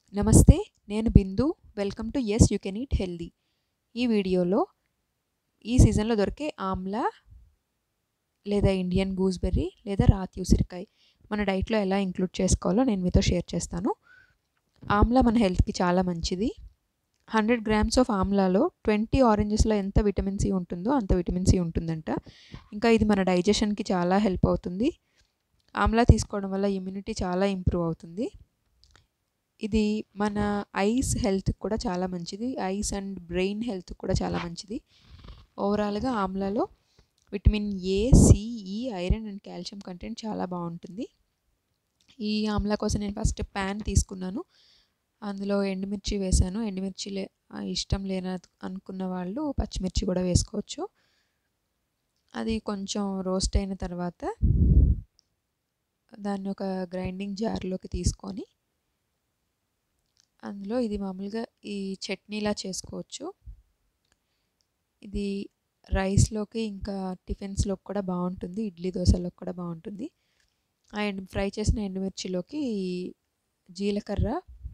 నమస్తే నేను Bindu welcome to yes you can eat healthy ఈ వీడియోలో ఈ సీజన్లో దొరికే ఆమ్లా లేదా ఇండియన్ గూస్బెర్రీ లేదా రాతి ఉసిరికాయ మన డైట్లో ఎలా ఇంక్లూడ్ చేసుకోవాలో నేను మీతో షేర్ చేస్తాను ఆమ్లా మన హెల్త్కి చాలా మంచిది హండ్రెడ్ గ్రామ్స్ ఆఫ్ ఆమ్లాలో ట్వంటీ ఆరెంజెస్లో ఎంత విటమిన్ సి ఉంటుందో అంత విటమిన్ సి ఉంటుందంట ఇంకా ఇది మన డైజెషన్కి చాలా హెల్ప్ అవుతుంది ఆమ్లా తీసుకోవడం వల్ల ఇమ్యూనిటీ చాలా ఇంప్రూవ్ అవుతుంది ఇది మన ఐస్ హెల్త్ కూడా చాలా మంచిది ఐస్ అండ్ బ్రెయిన్ హెల్త్ కూడా చాలా మంచిది ఓవరాల్గా ఆమ్లాలో vitamin A C E iron and calcium content చాలా బాగుంటుంది ఈ ఆమ్లా కోసం నేను ఫస్ట్ ప్యాన్ తీసుకున్నాను అందులో ఎండుమిర్చి వేసాను ఎండుమిర్చి లే ఇష్టం లేన అనుకున్న వాళ్ళు పచ్చిమిర్చి కూడా వేసుకోవచ్చు అది కొంచెం రోస్ట్ అయిన తర్వాత దాన్ని ఒక గ్రైండింగ్ జార్లోకి తీసుకొని అందులో ఇది మామూలుగా ఈ చట్నీలా చేసుకోవచ్చు ఇది రైస్లోకి ఇంకా టిఫిన్స్లోకి కూడా బాగుంటుంది ఇడ్లీ దోశలోకి కూడా బాగుంటుంది ఆ ఎండు ఫ్రై చేసిన ఎండుమిర్చిలోకి జీలకర్ర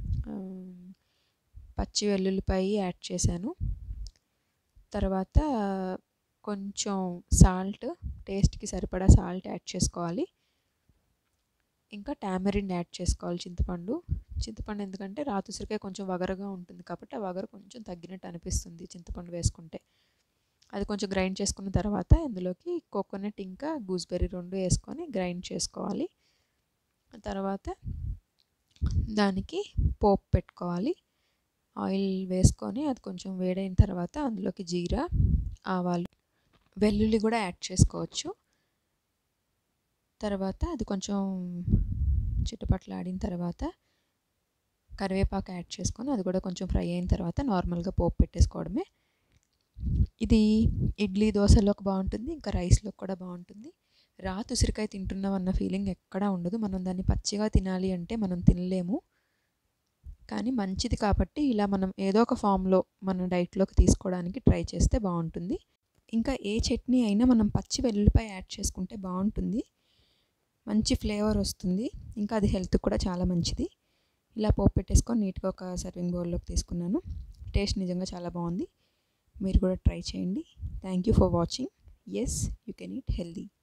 పచ్చి వెల్లుల్లిపాయ యాడ్ చేశాను తర్వాత కొంచెం సాల్ట్ టేస్ట్కి సరిపడా సాల్ట్ యాడ్ చేసుకోవాలి ఇంకా టామరిన్ యాడ్ చేసుకోవాలి చింతపండు చింతపండు ఎందుకంటే రాతుసరికాయ కొంచెం వగరగా ఉంటుంది కాబట్టి ఆ వగరు కొంచెం తగ్గినట్టు అనిపిస్తుంది చింతపండు వేసుకుంటే అది కొంచెం గ్రైండ్ చేసుకున్న తర్వాత ఇందులోకి కోకోనట్ ఇంకా గూస్బెర్రీ రెండు వేసుకొని గ్రైండ్ చేసుకోవాలి తర్వాత దానికి పోపు పెట్టుకోవాలి ఆయిల్ వేసుకొని అది కొంచెం వేడైన తర్వాత అందులోకి జీరా ఆవాలు వెల్లుల్లి కూడా యాడ్ చేసుకోవచ్చు తర్వాత అది కొంచెం చిట్టుపట్లు ఆడిన తర్వాత కరివేపాకు యాడ్ చేసుకొని అది కూడా కొంచెం ఫ్రై అయిన తర్వాత నార్మల్గా పోపు పెట్టేసుకోవడమే ఇది ఇడ్లీ దోశలోకి బాగుంటుంది ఇంకా రైస్లోకి కూడా బాగుంటుంది రాతి ఉసిరికాయ తింటున్నాం అన్న ఫీలింగ్ ఎక్కడా ఉండదు మనం దాన్ని పచ్చిగా తినాలి అంటే మనం తినలేము కానీ మంచిది కాబట్టి ఇలా మనం ఏదో ఒక ఫామ్లో మన డైట్లోకి తీసుకోవడానికి ట్రై చేస్తే బాగుంటుంది ఇంకా ఏ చట్నీ అయినా మనం పచ్చి వెల్లుల్లిపాయ యాడ్ చేసుకుంటే బాగుంటుంది మంచి ఫ్లేవర్ వస్తుంది ఇంకా అది హెల్త్ కూడా చాలా మంచిది ఇలా పోపు పెట్టేసుకొని నీట్గా ఒక సర్వింగ్ బౌల్లోకి తీసుకున్నాను టేస్ట్ నిజంగా చాలా బాగుంది మీరు కూడా ట్రై చేయండి thank you for watching yes you can eat healthy